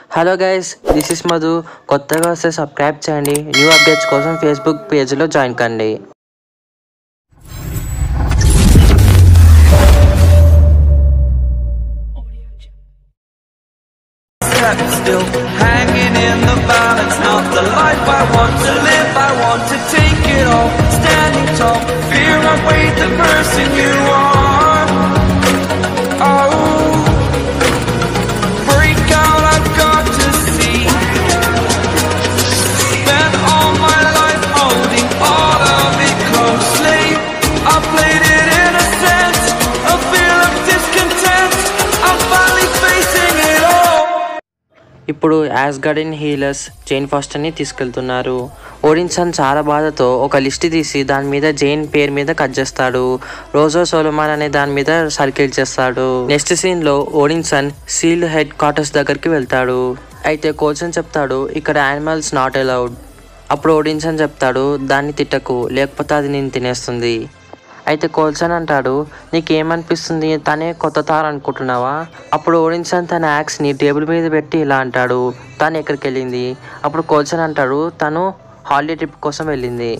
hello guys this is Madhu కొత్తగా వస్తే subscribe చేయండి న్యూ అప్డేట్స్ కోసం ఫేస్బుక్ పేజ్లో జాయిన్ కండి trapped still hanging in the balance not the life I want to live I want to take it all standing tall fear I weighed the person you are oh break out I've got to see spent all my life holding all of it closely I played it innocent a feel of discontent I'm finally facing it all ఇప్పుడు Asgardian healers Jane ఫాస్టర్ని తీసుకెళ్తున్నారు Odinson చాలా బాధతో ఒక list తీసి దాని మీద జైన్ పేరు మీద కట్ చేస్తాడు రోజో సోలమాన్ అనే దాని మీద సర్కిల్ చేస్తాడు నెక్స్ట్ సీన్ లో ఓడిన్సన్ సీల్డ్ హెడ్ క్వార్టర్స్ దగ్గరికి వెళ్తాడు అయితే కోచన్ చెప్తాడు ఇక్కడ యానిమల్స్ నాట్ అలౌడ్ అప్పుడు ఓడిన్సన్ చెప్తాడు దాన్ని తిట్టకు లేకపోతే అది నేను తినేస్తుంది అయితే కోల్సన్ అంటాడు నీకేమనిపిస్తుంది తనే కొత్త తార అనుకుంటున్నావా అప్పుడు ఓడిన్సన్ తన యాక్స్ని టేబుల్ మీద పెట్టి ఇలా అంటాడు తను ఎక్కడికి వెళ్ళింది అప్పుడు కోల్సన్ అంటాడు తను హాలిడే ట్రిప్ కోసం వెళ్ళింది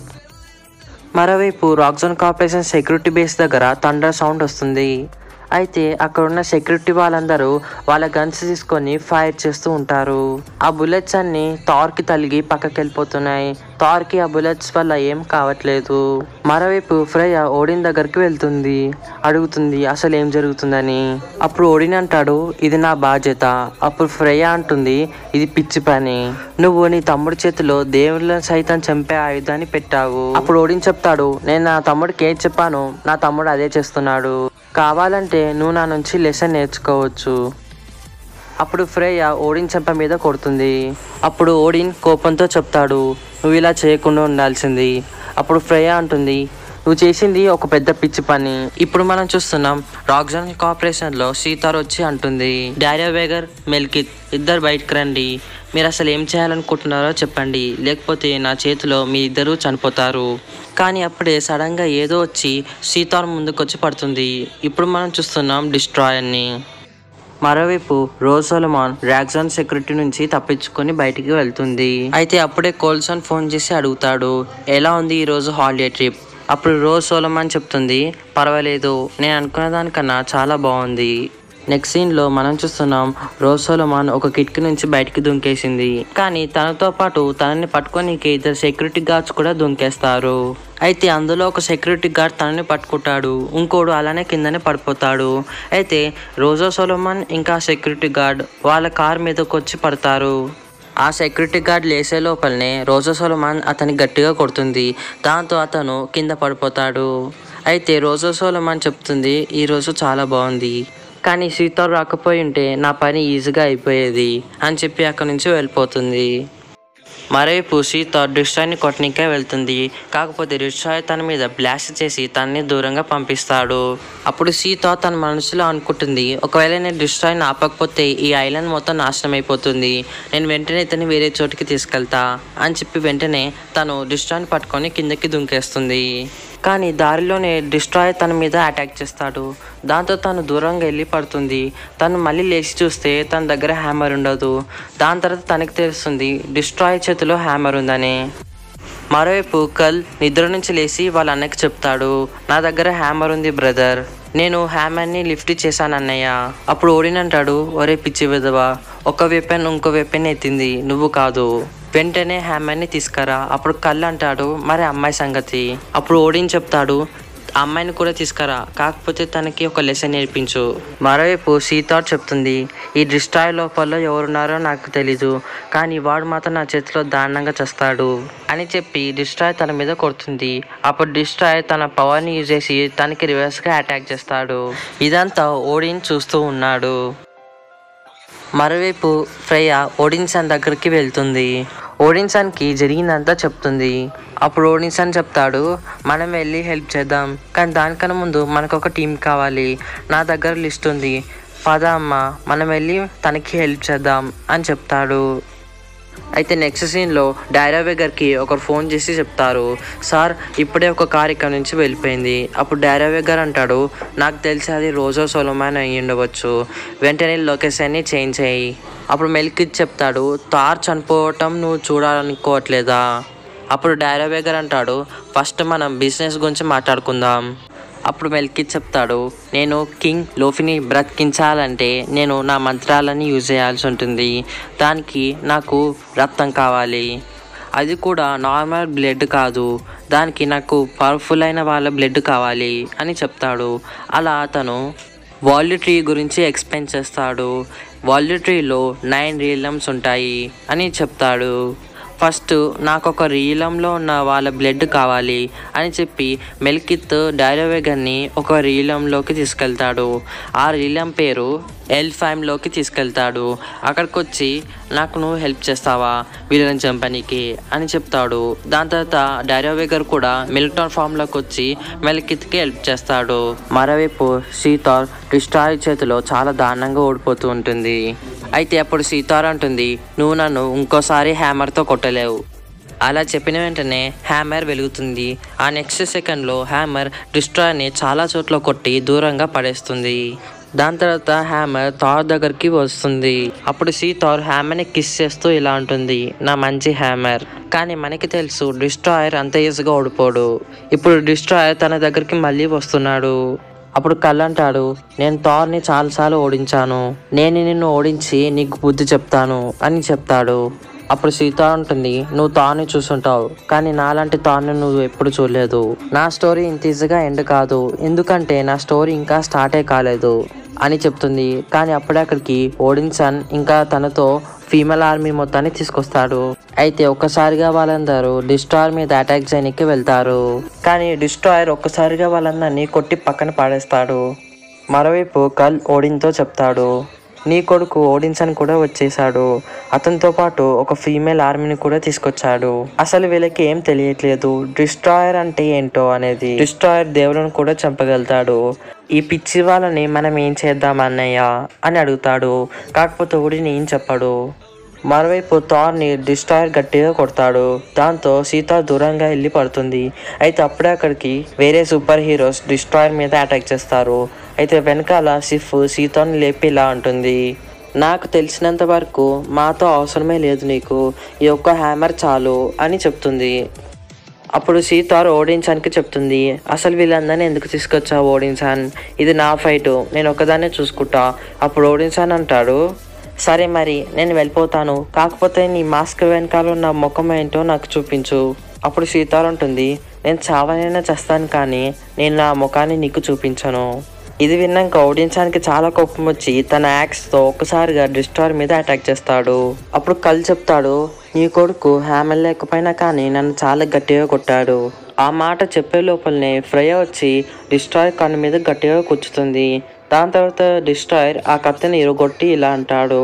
మరోవైపు రాక్జోన్ కార్పొరేషన్ సెక్యూరిటీ బేస్ దగ్గర థండర్ సౌండ్ వస్తుంది అయితే అక్కడ ఉన్న సెక్యూరిటీ వాళ్ళందరూ వాళ్ళ గన్స్ తీసుకొని ఫైర్ చేస్తూ ఉంటారు ఆ బుల్లెట్స్ అన్ని తార్కి తలిగి పక్కకి వెళ్ళిపోతున్నాయి తార్కి ఆ బుల్లెట్స్ వల్ల ఏం కావట్లేదు మరోవైపు ఫ్రయ్య ఓడిన్ దగ్గరికి వెళ్తుంది అడుగుతుంది అసలు ఏం జరుగుతుందని అప్పుడు ఓడిన్ అంటాడు ఇది నా బాధ్యత అప్పుడు ఫ్రయ్య అంటుంది ఇది పిచ్చి పని నువ్వు నీ తమ్ముడి చేతిలో దేవుళ్ళని సైతం చంపే ఆయుధాన్ని పెట్టావు అప్పుడు ఓడిన్ చెప్తాడు నేను నా తమ్ముడికి ఏం చెప్పాను నా తమ్ముడు అదే చేస్తున్నాడు కావాలంటే నువ్వు నా నుంచి లెసన్ నేర్చుకోవచ్చు అప్పుడు ఫ్రేయ ఓడిన్ చెంప మీద కొడుతుంది అప్పుడు ఓడిన్ కోపంతో చెప్తాడు నువ్వు ఇలా చేయకుండా ఉండాల్సింది అప్పుడు ఫ్రేయ అంటుంది నువ్వు చేసింది ఒక పెద్ద పిచ్చి పని ఇప్పుడు మనం చూస్తున్నాం రాక్జాన్ కార్పొరేషన్ లో సీతార్ వచ్చి అంటుంది డారియా వేగర్ మెల్కిత్ ఇద్దరు బయటకు రండి మీరు అసలు ఏం చేయాలనుకుంటున్నారో చెప్పండి లేకపోతే నా చేతిలో మీ ఇద్దరు చనిపోతారు కానీ అప్పుడే సడన్ గా ఏదో వచ్చి సీతార్ ముందుకొచ్చి పడుతుంది ఇప్పుడు మనం చూస్తున్నాం డిస్ట్రాయ్ అని మరోవైపు రోసోలమాన్ ర్యాక్సాన్ సెక్యూరిటీ నుంచి తప్పించుకొని బయటికి వెళ్తుంది అయితే అప్పుడే కోల్సన్ ఫోన్ చేసి అడుగుతాడు ఎలా ఉంది ఈ రోజు హాలిడే ట్రిప్ అప్పుడు రోజ్ సోలమాన్ చెప్తుంది పర్వాలేదు నేను అనుకున్న దానికన్నా చాలా బాగుంది నెక్స్ట్ సీన్ లో మనం చూస్తున్నాం రోజ్ సోలమాన్ ఒక కిటికీ నుంచి బయటికి దుంకేసింది కానీ తనతో పాటు తనని పట్టుకొని ఇద్దరు సెక్యూరిటీ గార్డ్స్ కూడా దుంకేస్తారు అయితే అందులో ఒక సెక్యూరిటీ గార్డ్ తనని పట్టుకుంటాడు ఇంకోడు అలానే కిందనే పడిపోతాడు అయితే రోజో సోలమాన్ ఇంకా సెక్యూరిటీ గార్డ్ వాళ్ళ కార్ మీదకి వచ్చి పడతారు ఆ సెక్యూరిటీ గార్డ్ లేసే లోపలనే రోజా సోలమాన్ అతని గట్టిగా కొడుతుంది దాంతో అతను కింద పడిపోతాడు అయితే రోజా సోలమాన్ చెప్తుంది ఈ రోజు చాలా బాగుంది కానీ సీతారు రాకపోయి ఉంటే నా పని ఈజీగా అయిపోయేది అని చెప్పి అక్కడి నుంచి వెళ్ళిపోతుంది మరోవైపు సీత డిస్ట్రాయ్ని కొట్టనికే వెళ్తుంది కాకపోతే డిస్ట్రాయ్ తన మీద బ్లాస్ట్ చేసి తనని దూరంగా పంపిస్తాడు అప్పుడు సీత తన మనసులో అనుకుంటుంది ఒకవేళ నేను డిస్ట్రాయ్ని ఆపకపోతే ఈ ఐలాండ్ మొత్తం నాశనం అయిపోతుంది నేను వెంటనే ఇతన్ని వేరే చోటికి తీసుకెళ్తా అని చెప్పి వెంటనే తను డిస్ట్రాయ్ని పట్టుకొని కిందకి దుంకేస్తుంది కానీ దారిలోనే డిస్ట్రాయ్ తన మీద అటాక్ చేస్తాడు దాంతో తను దూరంగా వెళ్ళి పడుతుంది తను మళ్ళీ లేచి చూస్తే తన దగ్గర హ్యామర్ ఉండదు దాని తర్వాత తనకి తెలుస్తుంది డిస్ట్రాయ్ చేతిలో హ్యామర్ ఉందని మరోవైపు కల్ నిద్ర నుంచి లేచి వాళ్ళ అన్నకి చెప్తాడు నా దగ్గర హ్యామర్ ఉంది బ్రదర్ నేను హ్యామర్ని లిఫ్ట్ చేశాను అన్నయ్య అప్పుడు ఓడినంటాడు ఒరే పిచ్చి విధవా ఒక వెపెన్ ఇంకో వెపెన్ ఎత్తింది నువ్వు కాదు వెంటనే హ్యామర్ని తీసుకురా అప్పుడు కళ్ళు అంటాడు మరి అమ్మాయి సంగతి అప్పుడు ఓడిని చెప్తాడు ఆ అమ్మాయిని కూడా తీసుకురా కాకపోతే తనకి ఒక లెసన్ నేర్పించు మరోవైపు సీతార్ చెప్తుంది ఈ డిస్ట్రాయ్ లోపల ఎవరున్నారో నాకు తెలీదు కానీ వాడు మాత్రం నా చేతిలో దారుణంగా చేస్తాడు అని చెప్పి డిస్ట్రాయ్ తన మీద కొడుతుంది అప్పుడు డిస్ట్రాయ్ తన పవర్ని యూజ్ చేసి తనకి రివర్స్గా అటాక్ చేస్తాడు ఇదంతా ఓడిన్ చూస్తూ ఉన్నాడు మరోవైపు ఫ్రయ్య ఓడిన్సన్ దగ్గరికి వెళ్తుంది ఓడిన్సన్కి జరిగిందంతా చెప్తుంది అప్పుడు ఓడిన్సన్ చెప్తాడు మనం వెళ్ళి హెల్ప్ చేద్దాం కానీ దానికన్నా ముందు మనకు ఒక టీం కావాలి నా దగ్గర లిస్ట్ ఉంది పద అమ్మ మనం వెళ్ళి తనకి హెల్ప్ చేద్దాం అని చెప్తాడు అయితే నెక్స్ట్ సీన్లో డైరావేగర్కి ఒకరు ఫోన్ చేసి చెప్తారు సార్ ఇప్పుడే ఒక కార్ ఇక్కడ నుంచి వెళ్ళిపోయింది అప్పుడు డైరావేగర్ అంటాడు నాకు తెలిసి అది రోజో సోలమాన్ అయ్యి ఉండవచ్చు వెంటనే లొకేషన్ని చేంజ్ చేయి అప్పుడు మెల్కిత్ చెప్తాడు తార్ చనిపోవటం నువ్వు చూడాలనుకోవట్లేదా అప్పుడు డైరావేగర్ అంటాడు ఫస్ట్ మనం బిజినెస్ గురించి మాట్లాడుకుందాం అప్పుడు మెల్కి చెప్తాడు నేను కింగ్ లోఫీని బ్రతికించాలంటే నేను నా మంత్రాలని యూజ్ చేయాల్సి ఉంటుంది దానికి నాకు రక్తం కావాలి అది కూడా నార్మల్ బ్లడ్ కాదు దానికి నాకు పవర్ఫుల్ అయిన వాళ్ళ బ్లడ్ కావాలి అని చెప్తాడు అలా అతను వాల్యూ ట్రీ గురించి ఎక్స్ప్లెయిన్ చేస్తాడు వాల్యూ ట్రీలో నైన్ రీలమ్స్ ఉంటాయి అని చెప్తాడు ఫస్ట్ నాకు ఒక రీలంలో ఉన్న వాళ్ళ బ్లడ్ కావాలి అని చెప్పి మెల్కిత్ డైరోవేగన్ని ఒక రీలంలోకి తీసుకెళ్తాడు ఆ రీలం పేరు ఎల్ ఫైమ్లోకి తీసుకెళ్తాడు అక్కడికి వచ్చి నాకు నువ్వు హెల్ప్ చేస్తావా వీళ్ళని చంపనీకి అని చెప్తాడు దాని తర్వాత డైరోవేగర్ కూడా మిలిటన్ ఫామ్లోకి వచ్చి మెల్కిత్కి హెల్ప్ చేస్తాడు మరోవైపు సీతార్ డిస్ట్రాయ్ చేతిలో చాలా దారుణంగా ఓడిపోతూ ఉంటుంది అయితే అప్పుడు సీతార్ అంటుంది నువ్వు నన్ను ఇంకోసారి హ్యామర్తో కొట్టలేవు అలా చెప్పిన వెంటనే హ్యామర్ వెలుగుతుంది ఆ నెక్స్ట్ సెకండ్లో హ్యామర్ డిస్ట్రాయ్ని చాలా చోట్ల కొట్టి దూరంగా పడేస్తుంది దాని తర్వాత హ్యామర్ థార్ దగ్గరికి వస్తుంది అప్పుడు సీ థార్ హ్యామర్ని కిస్ చేస్తూ ఇలా ఉంటుంది నా మంచి హ్యామర్ కానీ మనకి తెలుసు డిస్ట్రాయర్ అంత ఈజీగా ఓడిపోడు ఇప్పుడు డిస్ట్రాయర్ తన దగ్గరికి మళ్ళీ వస్తున్నాడు అప్పుడు కళ్ళు అంటాడు నేను థార్ని చాలాసార్లు ఓడించాను నేను నిన్ను ఓడించి నీకు బుద్ధి చెప్తాను అని చెప్తాడు అప్పుడు సీత ఉంటుంది నువ్వు తాను చూసుంటావు కానీ నాలాంటి తాను నువ్వు ఎప్పుడు చూడలేదు నా స్టోరీ ఇంత ఈజీగా ఎండ్ కాదు ఎందుకంటే నా స్టోరీ ఇంకా స్టార్టే కాలేదు అని చెప్తుంది కానీ అప్పుడే అక్కడికి ఓడిన్సన్ ఇంకా తనతో ఫీమేల్ ఆర్మీ మొత్తాన్ని తీసుకొస్తాడు అయితే ఒక్కసారిగా వాళ్ళందరూ డిస్ట్రాయర్ మీద అటాక్ చేయడానికి వెళ్తారు కానీ డిస్ట్రాయర్ ఒక్కసారిగా వాళ్ళందరినీ కొట్టి పక్కన పాడేస్తాడు మరోవైపు కల్ ఓడిన్తో చెప్తాడు నీ కొడుకు ఓడిన్సన్ కూడా వచ్చేసాడు అతనితో పాటు ఒక ఫీమేల్ ఆర్మీని కూడా తీసుకొచ్చాడు అసలు వీళ్ళకి ఏం తెలియట్లేదు డిస్ట్రాయర్ అంటే ఏంటో అనేది డిస్ట్రాయర్ దేవులను కూడా చంపగలుగుతాడు ఈ పిచ్చి వాళ్ళని మనం ఏం చేద్దాం అన్నయ్య అని అడుగుతాడు కాకపోతే ఓడిని ఏం చెప్పడు మరోవైపు థార్ని డిస్ట్రాయర్ గట్టిగా కొడతాడు దాంతో సీత దూరంగా వెళ్ళి పడుతుంది అయితే అప్పుడే అక్కడికి వేరే సూపర్ హీరోస్ డిస్ట్రాయర్ మీద అటాక్ చేస్తారు అయితే వెనకాల సిఫ్ సీతని లేపి ఇలా ఉంటుంది నాకు తెలిసినంత వరకు మాతో అవసరమే లేదు నీకు ఈ ఒక్క హ్యామర్ చాలు అని చెప్తుంది అప్పుడు సీతార్ ఓడించానికి చెప్తుంది అసలు వీళ్ళందరినీ ఎందుకు తీసుకొచ్చావు ఓడించాన్ ఇది నా ఫైట్ నేను ఒకదాన్నే చూసుకుంటా అప్పుడు ఓడించాన్ అంటాడు సరే మరి నేను వెళ్ళిపోతాను కాకపోతే నీ మాస్క్ వెనకాల ఉన్న ముఖం ఏంటో నాకు చూపించు అప్పుడు సీతార్ ఉంటుంది నేను చావనైనా చేస్తాను కానీ నేను నా ముఖాన్ని నీకు చూపించను ఇది విన్నాక ఓడించడానికి చాలా కోపం వచ్చి తన యాక్స్తో ఒక్కసారిగా డిస్టార్ మీద అటాక్ చేస్తాడు అప్పుడు కల్ చెప్తాడు నీ కొడుకు హ్యామల్ లేకపోయినా కానీ నన్ను చాలా గట్టిగా కొట్టాడు ఆ మాట చెప్పే లోపలనే ఫ్రయ వచ్చి డిస్ట్రాయర్ కన్ను మీద గట్టిగా కూర్చుతుంది దాని తర్వాత డిస్ట్రాయర్ ఆ కత్తిని ఇరుగొట్టి ఇలా అంటాడు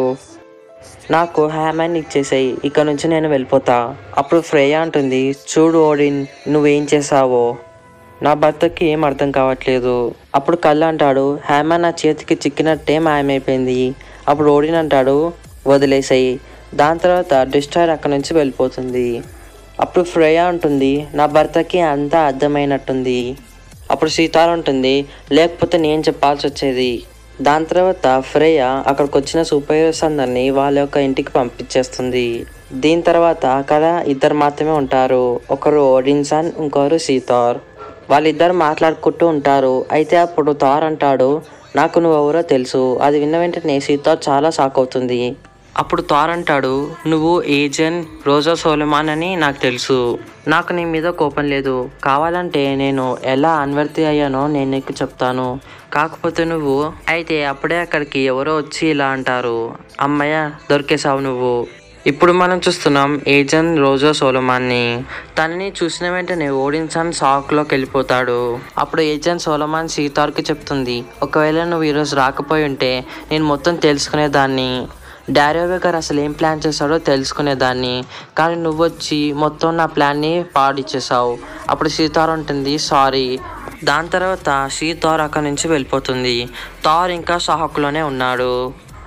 నాకు హ్యామన్ ఇచ్చేసాయి ఇక నుంచి నేను వెళ్ళిపోతా అప్పుడు ఫ్రేయ అంటుంది చూడు ఓడిన్ నువ్వేం చేసావో నా భర్తకి ఏం అర్థం కావట్లేదు అప్పుడు కళ్ళు అంటాడు హ్యామర్ నా చేతికి చిక్కినట్టే మాయమైపోయింది అప్పుడు ఓడిన్ అంటాడు వదిలేసాయి దాని తర్వాత డిస్ట్రాయర్ అక్కడి నుంచి వెళ్ళిపోతుంది అప్పుడు ఫ్రేయ ఉంటుంది నా భర్తకి అంతా అర్థమైనట్టుంది అప్పుడు సీతార ఉంటుంది లేకపోతే నేను చెప్పాల్సి వచ్చేది దాని తర్వాత ఫ్రేయ అక్కడికి వచ్చిన సూపర్ హీరోస్ అందరినీ వాళ్ళ యొక్క ఇంటికి పంపించేస్తుంది దీని తర్వాత అక్కడ ఇద్దరు మాత్రమే ఉంటారు ఒకరు ఓడిన్సన్ ఇంకొకరు సీతార్ వాళ్ళిద్దరు మాట్లాడుకుంటూ ఉంటారు అయితే అప్పుడు థార్ అంటాడు నాకు నువ్వెవరో తెలుసు అది విన్న వెంటనే సీతార్ చాలా షాక్ అవుతుంది అప్పుడు థార్ అంటాడు నువ్వు ఏజెంట్ రోజా సోలమాన్ అని నాకు తెలుసు నాకు నీ మీద కోపం లేదు కావాలంటే నేను ఎలా అన్వర్తి అయ్యానో నేను నీకు చెప్తాను కాకపోతే నువ్వు అయితే అప్పుడే అక్కడికి ఎవరో వచ్చి ఇలా అంటారు అమ్మయ్య దొరికేసావు నువ్వు ఇప్పుడు మనం చూస్తున్నాం ఏజెంట్ రోజా సోలమాన్ని తనని చూసిన వెంటనే ఓడిన్సన్ షాక్లోకి వెళ్ళిపోతాడు అప్పుడు ఏజెంట్ సోలమాన్ సీతార్కి చెప్తుంది ఒకవేళ నువ్వు ఈరోజు రాకపోయి ఉంటే నేను మొత్తం తెలుసుకునేదాన్ని డారోవే గారు అసలు ఏం ప్లాన్ చేశాడో తెలుసుకునేదాన్ని కానీ నువ్వు వచ్చి మొత్తం నా ప్లాన్ని పాడిచ్చేసావు అప్పుడు సీతార్ ఉంటుంది సారీ దాని తర్వాత సీతార్ అక్కడి నుంచి వెళ్ళిపోతుంది తార్ ఇంకా షాక్లోనే ఉన్నాడు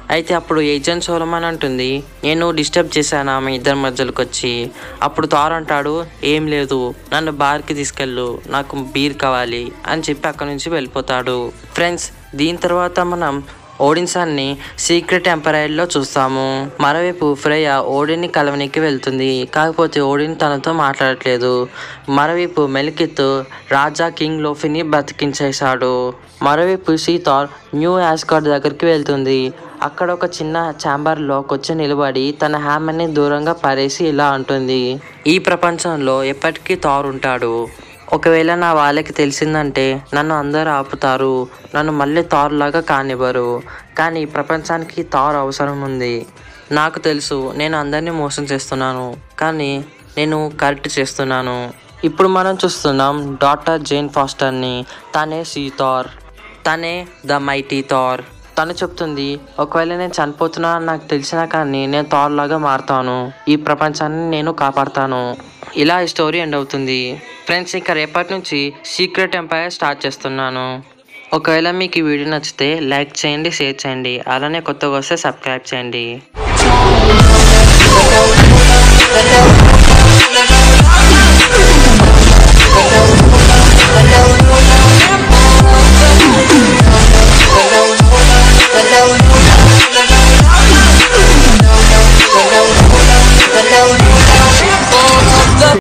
అయితే అప్పుడు ఏజెంట్ సోలమన్ అంటుంది నేను డిస్టర్బ్ చేశాను ఆమె ఇద్దరి మధ్యలోకి వచ్చి అప్పుడు థార్ అంటాడు ఏం లేదు నన్ను బార్కి తీసుకెళ్ళు నాకు బీర్ కావాలి అని చెప్పి అక్కడి నుంచి వెళ్ళిపోతాడు ఫ్రెండ్స్ దీని తర్వాత మనం ఓడిన్సాన్ని సీక్రెట్ ఎంపరైర్లో చూస్తాము మరోవైపు ఫ్రేయ ఓడిన్ని కలవనికి వెళ్తుంది కాకపోతే ఓడిన్ తనతో మాట్లాడట్లేదు మరోవైపు మెలికిత్ రాజా కింగ్ లోఫీని బతికించేశాడు మరోవైపు సీతార్ న్యూ యాస్కార్డ్ దగ్గరికి వెళ్తుంది అక్కడ ఒక చిన్న ఛాంబర్లోకి వచ్చి నిలబడి తన హ్యామర్ని దూరంగా పారేసి ఇలా అంటుంది ఈ ప్రపంచంలో ఎప్పటికీ థార్ ఉంటాడు ఒకవేళ నా వాళ్ళకి తెలిసిందంటే నన్ను అందరూ ఆపుతారు నన్ను మళ్ళీ థార్ లాగా కానివ్వరు కానీ ఈ ప్రపంచానికి థార్ అవసరం ఉంది నాకు తెలుసు నేను అందరినీ మోసం చేస్తున్నాను కానీ నేను కరెక్ట్ చేస్తున్నాను ఇప్పుడు మనం చూస్తున్నాం డాక్టర్ జేన్ ఫాస్టర్ని తనే సీ థార్ తనే ద మైటీ థార్ తను చెప్తుంది ఒకవేళ నేను చనిపోతున్నా అని నాకు తెలిసినా కానీ నేను థార్ లాగా మారుతాను ఈ ప్రపంచాన్ని నేను కాపాడుతాను ఇలా ఈ స్టోరీ ఎండ్ అవుతుంది ఫ్రెండ్స్ ఇంకా రేపటి నుంచి సీక్రెట్ ఎంపైర్ స్టార్ట్ చేస్తున్నాను ఒకవేళ మీకు ఈ వీడియో నచ్చితే లైక్ చేయండి షేర్ చేయండి అలానే కొత్తగా వస్తే సబ్స్క్రైబ్ చేయండి Let go, let go,